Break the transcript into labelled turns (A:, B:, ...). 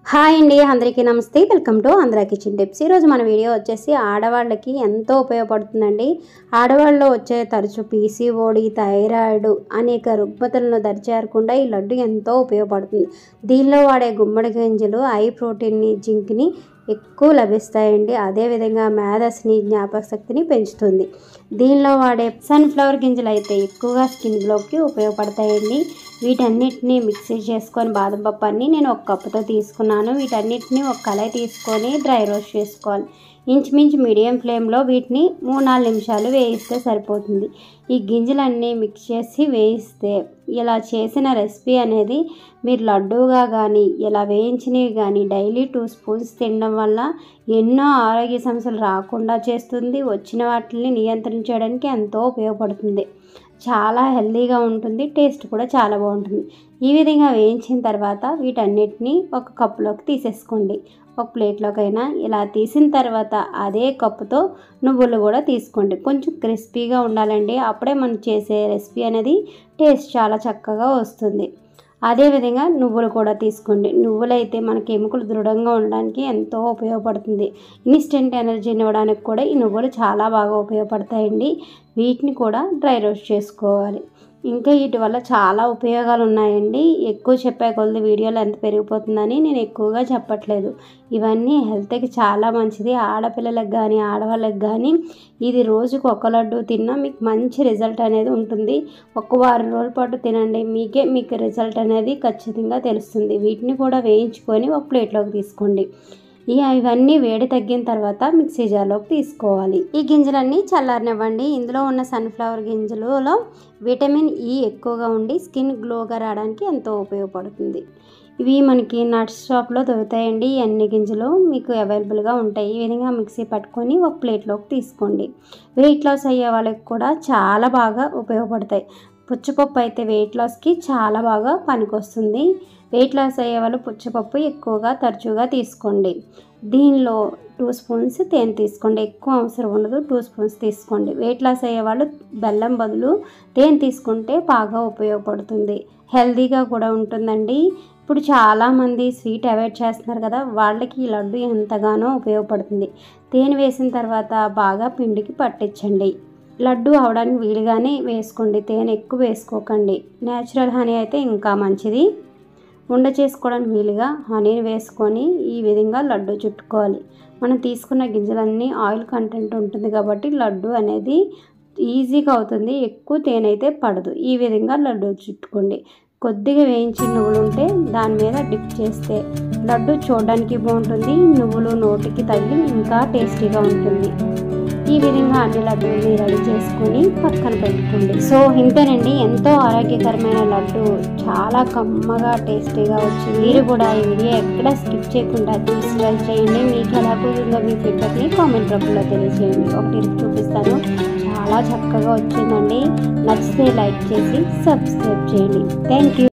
A: hi అండి అందరికీ namaste welcome to Andhra kitchen tips ఈరోజు మన వీడియో వచ్చేసి ఆడవాళ్ళకి ఎంతో ఉపయోగపడుతుందండి ఆడవాళ్ళలో వచ్చే తరచు పీసీఓడి థైరాయిడ్ అనేక రుగ్మతలను దరిచేరకుండా ఈ లడ్డు ఎంతో ఉపయోగపడుతుంది దీనిలో వాడే గుమ్మడి గింజలు ఐ ప్రోటీన్ని జింక్ని ఎక్కువ లభిస్తాయండి అదేవిధంగా మేధస్ని జ్ఞాపక శక్తిని పెంచుతుంది దీనిలో వాడే సన్ఫ్లవర్ గింజలు అయితే ఎక్కువగా స్కిన్ గ్లోకి ఉపయోగపడతాయండి వీటన్నిటిని మిక్సీ చేసుకొని బాదం పప్పు అన్ని నేను ఒక కప్పుతో తీసుకున్నాను వీటన్నిటిని ఒక కళాయి తీసుకొని డ్రై రోస్ట్ చేసుకోవాలి ఇంచుమించు మీడియం ఫ్లేమ్లో వీటిని మూడు నాలుగు నిమిషాలు వేయిస్తే సరిపోతుంది ఈ గింజలన్నీ మిక్స్ చేసి వేయిస్తే ఇలా చేసిన రెసిపీ అనేది మీరు లడ్డూగా కానీ ఇలా వేయించినవి కానీ డైలీ టూ స్పూన్స్ తినడం వల్ల ఎన్నో ఆరోగ్య సమస్యలు రాకుండా చేస్తుంది వచ్చిన వాటిని నియంత్రించడానికి ఎంతో ఉపయోగపడుతుంది చాలా హెల్తీగా ఉంటుంది టేస్ట్ కూడా చాలా బాగుంటుంది ఈ విధంగా వేయించిన తర్వాత వీటన్నిటిని ఒక కప్పులోకి తీసేసుకోండి ఒక ప్లేట్లోకైనా ఇలా తీసిన తర్వాత అదే కప్పుతో నువ్వులు కూడా తీసుకోండి కొంచెం క్రిస్పీగా ఉండాలండి అప్పుడే మనం చేసే రెసిపీ అనేది టేస్ట్ చాలా చక్కగా వస్తుంది అదేవిధంగా నువ్వులు కూడా తీసుకోండి నువ్వులు అయితే మనకి ఎముకలు దృఢంగా ఉండడానికి ఎంతో ఉపయోగపడుతుంది ఇన్స్టెంట్ ఎనర్జీని ఇవ్వడానికి కూడా ఈ నువ్వులు చాలా బాగా ఉపయోగపడతాయండి వీటిని కూడా డ్రై రోస్ట్ చేసుకోవాలి ఇంకా వీటి వల్ల చాలా ఉపయోగాలు ఉన్నాయండి ఎక్కువ చెప్పే కొలది వీడియోలు ఎంత పెరిగిపోతుందని నేను ఎక్కువగా చెప్పట్లేదు ఇవన్నీ హెల్త్కి చాలా మంచిది ఆడపిల్లలకు కానీ ఆడవాళ్ళకి కానీ ఇది రోజుకు ఒక లడ్డు తిన్నా మీకు మంచి రిజల్ట్ అనేది ఉంటుంది ఒక వారం రోజుల పాటు తినండి మీకే మీకు రిజల్ట్ అనేది ఖచ్చితంగా తెలుస్తుంది వీటిని కూడా వేయించుకొని ఒక ప్లేట్లోకి తీసుకోండి ఇక ఇవన్నీ వేడి తగ్గిన తర్వాత మిక్సీ జార్లోకి తీసుకోవాలి ఈ గింజలన్నీ చల్లారనివ్వండి ఇందులో ఉన్న సన్ఫ్లవర్ గింజలలో విటమిన్ ఈ ఎక్కువగా ఉండి స్కిన్ గ్లోగా రావడానికి ఎంతో ఉపయోగపడుతుంది ఇవి మనకి నట్స్ షాప్లో దొరుకుతాయండి ఈ అన్ని గింజలు మీకు అవైలబుల్గా ఉంటాయి ఈ విధంగా మిక్సీ పట్టుకొని ఒక ప్లేట్లోకి తీసుకోండి వెయిట్ లాస్ అయ్యే వాళ్ళకి కూడా చాలా బాగా ఉపయోగపడతాయి పుచ్చపప్పు అయితే వెయిట్ లాస్కి చాలా బాగా పనికొస్తుంది వెయిట్ లాస్ అయ్యే వాళ్ళు పుచ్చపప్పు ఎక్కువగా తరచుగా తీసుకోండి దీనిలో టూ స్పూన్స్ తేనె తీసుకోండి ఎక్కువ అవసరం ఉండదు టూ స్పూన్స్ తీసుకోండి వెయిట్ లాస్ అయ్యే వాళ్ళు బెల్లం బదులు తేనె తీసుకుంటే బాగా ఉపయోగపడుతుంది హెల్తీగా కూడా ఉంటుందండి ఇప్పుడు చాలామంది స్వీట్ అవాయిడ్ చేస్తున్నారు కదా వాళ్ళకి ఈ లడ్డు ఎంతగానో ఉపయోగపడుతుంది తేనె వేసిన తర్వాత బాగా పిండికి పట్టించండి లడ్డు అవడానికి వీలుగానే వేసుకోండి తేనె ఎక్కువ వేసుకోకండి నేచురల్ హనీ అయితే ఇంకా మంచిది ఉండ చేసుకోవడానికి వీలుగా హనీని వేసుకొని ఈ విధంగా లడ్డు చుట్టుకోవాలి మనం తీసుకున్న గింజలన్నీ ఆయిల్ కంటెంట్ ఉంటుంది కాబట్టి లడ్డు అనేది ఈజీగా అవుతుంది ఎక్కువ తేనె అయితే పడదు ఈ విధంగా లడ్డు చుట్టుకోండి కొద్దిగా వేయించిన నువ్వులు ఉంటే దాని మీద డిప్ చేస్తే లడ్డు చూడడానికి బాగుంటుంది నువ్వులు నోటికి తగిలి ఇంకా టేస్టీగా ఉంటుంది ఈ విధంగా అన్ని లడ్డూని రెడీ చేసుకొని పక్కన పెట్టుకోండి సో ఇంతేనండి ఎంతో ఆరోగ్యకరమైన లడ్డు చాలా కమ్మగా టేస్టీగా వచ్చింది మీరు కూడా ఈ వీడియో ఎక్కడ స్కిప్ చేయకుండా చూసి ట్రై చేయండి మీకు ఎలా కుదిరిందో మీ ఫీడ్బ్యాక్ని కామెంట్ రూపంలో తెలియజేయండి ఒకటి చూపిస్తాను చాలా చక్కగా వచ్చిందండి నచ్చితే లైక్ చేసి సబ్స్క్రైబ్ చేయండి థ్యాంక్ యూ